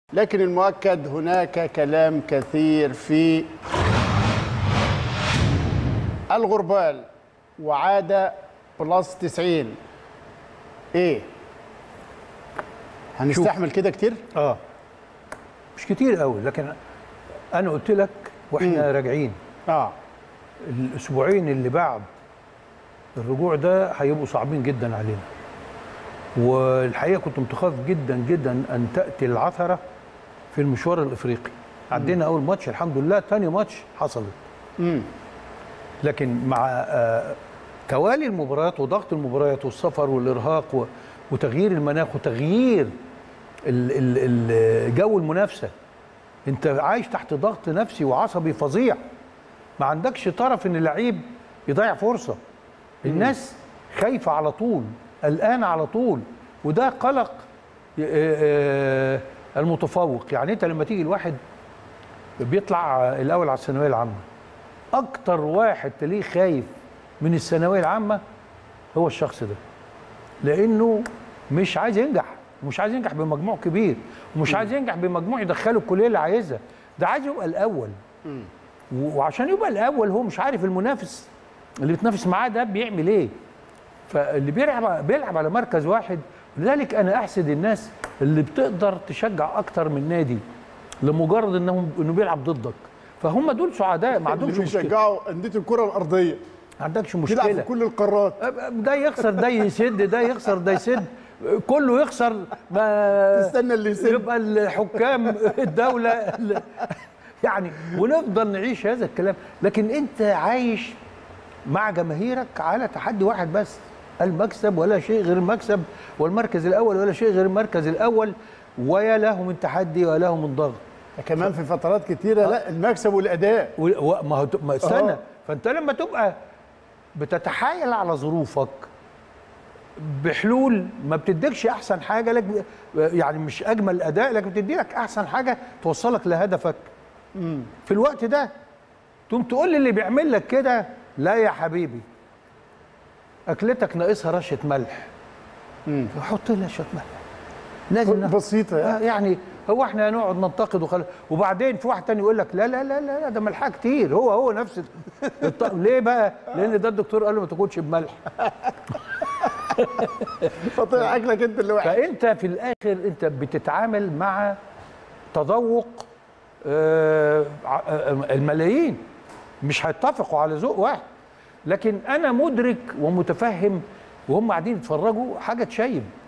لكن المؤكد هناك كلام كثير في الغربال وعاد بلس 90 ايه هنستحمل كده كتير اه مش كتير قوي لكن انا قلت لك واحنا راجعين اه الاسبوعين اللي بعد الرجوع ده هيبقوا صعبين جدا علينا والحقيقه كنت متخوف جدا جدا ان تاتي العثره في المشوار الافريقي عدينا اول ماتش الحمد لله تاني ماتش حصلت امم لكن مع آه، توالي المباريات وضغط المباريات والسفر والارهاق و- وتغيير المناخ وتغيير ال- ال- ال- جو المنافسه انت عايش تحت ضغط نفسي وعصبي فظيع ما عندكش طرف ان اللعيب يضيع فرصه الناس خايفه على طول قلقانه على طول وده قلق آه، آه، المتفوق يعني انت لما تيجي الواحد بيطلع الاول على الثانويه العامه اكتر واحد تلاقيه خايف من الثانويه العامه هو الشخص ده لانه مش عايز ينجح مش عايز ينجح بمجموع كبير ومش عايز ينجح بمجموع يدخله الكليه اللي عايزها ده عايز يبقى الاول و- وعشان يبقى الاول هو مش عارف المنافس اللي بيتنافس معاه ده بيعمل ايه فاللي بيلعب بيلعب على مركز واحد لذلك انا احسد الناس اللي بتقدر تشجع اكتر من نادي لمجرد انهم انه بيلعب ضدك فهم دول سعداء ما عندهمش اللي مشكله بيشجعوا انديه الكره الارضيه ما عندكش تلعب في مشكله كل القارات ده يخسر ده يسد ده يخسر ده يسد كله يخسر ما تستنى اللي يسد. يبقى الحكام الدوله ال- يعني ونفضل نعيش هذا الكلام لكن انت عايش مع جماهيرك على تحدي واحد بس المكسب ولا شيء غير المكسب والمركز الاول ولا شيء غير المركز الاول ويا له من تحدي ولا من ضغط كمان في فترات كتيره لا المكسب والاداء و- و- ما هو ما استنى آه. فانت لما تبقى بتتحايل على ظروفك بحلول ما بتديكش احسن حاجه لك يعني مش اجمل اداء لكن بتدي لك احسن حاجه توصلك لهدفك في الوقت ده تقوم تقول لي اللي بيعمل لك كده لا يا حبيبي اكلتك ناقصها رشه ملح فحط لها شويه ملح لازم ناخد- بسيطه يعني. آه، يعني هو احنا هنقعد ننتقد وخل... وبعدين في واحد تاني يقول لك لا لا لا لا, لا ده ملحها كتير هو هو نفس الط... ليه بقى؟ لان ده الدكتور قال له ما تاكلش بملح فطلع اكلك انت اللي وحش فانت في الاخر انت بتتعامل مع تذوق آه، ع- آه، الملايين مش هيتفقوا على ذوق واحد لكن انا مدرك ومتفهم وهم قاعدين يتفرجوا حاجه تشيب